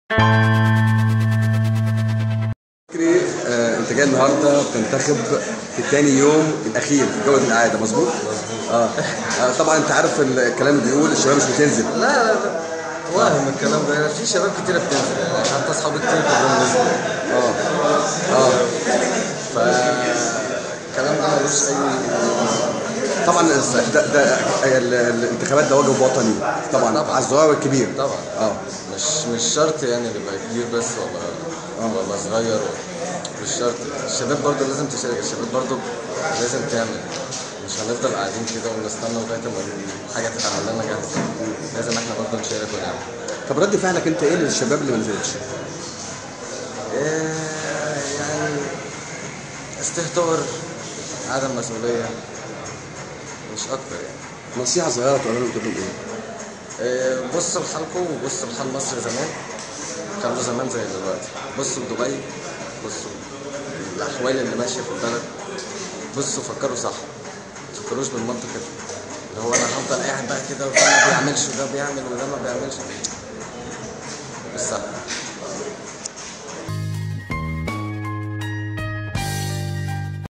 فكري آه، انت جاي النهارده بتنتخب في تاني يوم الاخير في جوله الاعاده مظبوط؟ اه آه، طبعا انت عارف الكلام اللي بيقول الشباب مش بتنزل لا لا لا واهم الكلام ده في شباب كتيرة بتنزل يعني حتى اصحابي كتير كلهم نزلوا اه اه فالكلام ده ملوش اي طبعا الس- ده, ده ال- الانتخابات ده واجب وطني طبعا طبعا. على الصغير والكبير طبعا اه مش مش شرط يعني اللي يبقى كبير بس ولا ولا صغير مش شرط الشباب برضو لازم تشارك الشباب برضو لازم تعمل مش هنفضل قاعدين كده ونستنى لغايه ما الحاجه تتعمل لنا جاهزه لازم احنا برضو نشارك ونعمل طب رد فعلك انت ايه للشباب اللي ما نزلتش؟ إيه يعني استهتار عدم مسؤوليه مش اكتر يعني نصيحه صغيره تقول لهم تقول لهم ايه؟ إيه، بصوا لحالكم وبصوا لحال مصر زمان خلوا زمان زي دلوقتي بصوا لدبي بصوا الاحوال اللي ماشيه في البلد بصوا فكروا صح ما تفكروش بالمنطق كده اللي هو انا هفضل قاعد بقى كده وده ما بيعملش وده بيعمل وده ما بيعملش مش صح